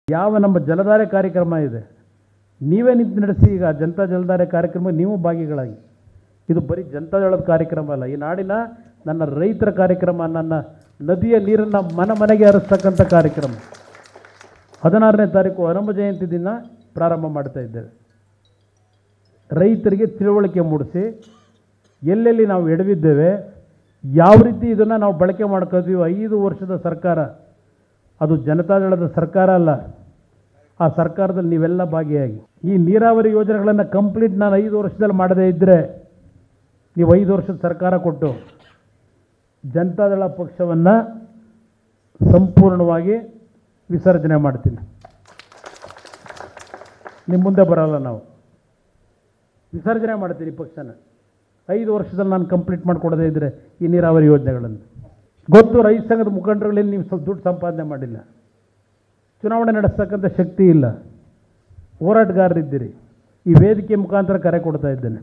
ಯಾವ ನಮ್ಮ ಜಲಧಾರೆ ಕಾರ್ಯಕ್ರಮ ಇದೆ ನೀವೇ ನಿಂತು ನಡೆಸಿ ಈಗ ಜನತಾ ಜಲಧಾರೆ ಕಾರ್ಯಕ್ರಮ ನೀವು ಭಾಗಿಗಳಾಗಿ ಇದು ಬರೀ ಜನತಾ ಜಲದ ಕಾರ್ಯಕ್ರಮ ಅಲ್ಲ ಈ ನಾಡಿನ ನನ್ನ ರೈತರ ಕಾರ್ಯಕ್ರಮ ನನ್ನ ನದಿಯ ನೀರನ್ನು ಮನ ಮನೆಗೆ ಹರಿಸ್ತಕ್ಕಂಥ ಕಾರ್ಯಕ್ರಮ ಹದಿನಾರನೇ ತಾರೀಕು ಹನುಮ ಜಯಂತಿ ದಿನ ಪ್ರಾರಂಭ ಮಾಡ್ತಾ ಇದ್ದೇವೆ ರೈತರಿಗೆ ತಿಳುವಳಿಕೆ ಮೂಡಿಸಿ ಎಲ್ಲೆಲ್ಲಿ ನಾವು ಎಡವಿದ್ದೇವೆ ಯಾವ ರೀತಿ ಇದನ್ನು ನಾವು ಬಳಕೆ ಮಾಡ್ಕೋತೀವಿ ಐದು ವರ್ಷದ ಸರ್ಕಾರ ಅದು ಜನತಾದಳದ ಸರ್ಕಾರ ಅಲ್ಲ ಆ ಸರ್ಕಾರದಲ್ಲಿ ನೀವೆಲ್ಲ ಭಾಗಿಯಾಗಿ ಈ ನೀರಾವರಿ ಯೋಜನೆಗಳನ್ನು ಕಂಪ್ಲೀಟ್ ನಾನು ಐದು ವರ್ಷದಲ್ಲಿ ಮಾಡದೇ ಇದ್ದರೆ ನೀವು ಐದು ವರ್ಷದ ಸರ್ಕಾರ ಕೊಟ್ಟು ಜನತಾದಳ ಪಕ್ಷವನ್ನು ಸಂಪೂರ್ಣವಾಗಿ ವಿಸರ್ಜನೆ ಮಾಡ್ತೀನಿ ನಿಮ್ಮ ಮುಂದೆ ಬರಲ್ಲ ನಾವು ವಿಸರ್ಜನೆ ಮಾಡ್ತೀನಿ ಈ ಪಕ್ಷನ ಐದು ವರ್ಷದಲ್ಲಿ ನಾನು ಕಂಪ್ಲೀಟ್ ಮಾಡಿಕೊಡದೇ ಇದ್ದರೆ ಈ ನೀರಾವರಿ ಯೋಜನೆಗಳನ್ನು ಗೊತ್ತು ರೈತ ಸಂಘದ ಮುಖಂಡರುಗಳಲ್ಲಿ ನೀವು ಸ್ವಲ್ಪ ದುಡ್ಡು ಸಂಪಾದನೆ ಮಾಡಿಲ್ಲ ಚುನಾವಣೆ ನಡೆಸ್ತಕ್ಕಂಥ ಶಕ್ತಿ ಇಲ್ಲ ಹೋರಾಟಗಾರರಿದ್ದೀರಿ ಈ ವೇದಿಕೆ ಮುಖಾಂತರ ಕರೆ ಕೊಡ್ತಾ ಇದ್ದೇನೆ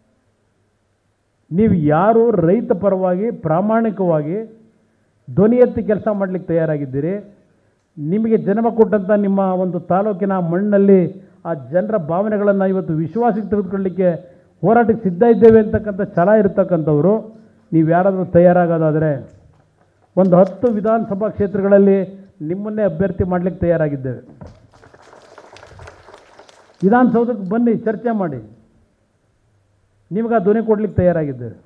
ನೀವು ಯಾರು ರೈತ ಪರವಾಗಿ ಪ್ರಾಮಾಣಿಕವಾಗಿ ಧ್ವನಿ ಎತ್ತಿ ಕೆಲಸ ಮಾಡಲಿಕ್ಕೆ ತಯಾರಾಗಿದ್ದೀರಿ ನಿಮಗೆ ಜನ್ಮ ಕೊಟ್ಟಂಥ ನಿಮ್ಮ ಒಂದು ತಾಲೂಕಿನ ಮಣ್ಣಲ್ಲಿ ಆ ಜನರ ಭಾವನೆಗಳನ್ನು ಇವತ್ತು ವಿಶ್ವಾಸಕ್ಕೆ ತೆಗೆದುಕೊಳ್ಳಲಿಕ್ಕೆ ಹೋರಾಟಕ್ಕೆ ಸಿದ್ಧ ಇದ್ದೇವೆ ಅಂತಕ್ಕಂಥ ಛಲ ಇರತಕ್ಕಂಥವ್ರು ನೀವು ಯಾರಾದರೂ ತಯಾರಾಗೋದಾದರೆ ಒಂದು ಹತ್ತು ವಿಧಾನಸಭಾ ಕ್ಷೇತ್ರಗಳಲ್ಲಿ ನಿಮ್ಮನ್ನೇ ಅಭ್ಯರ್ಥಿ ಮಾಡಲಿಕ್ಕೆ ತಯಾರಾಗಿದ್ದೇವೆ ವಿಧಾನಸೌಧಕ್ಕೆ ಬನ್ನಿ ಚರ್ಚೆ ಮಾಡಿ ನಿಮ್ಗೆ ಆ ಧ್ವನಿ ಕೊಡ್ಲಿಕ್ಕೆ ತಯಾರಾಗಿದ್ದೇವೆ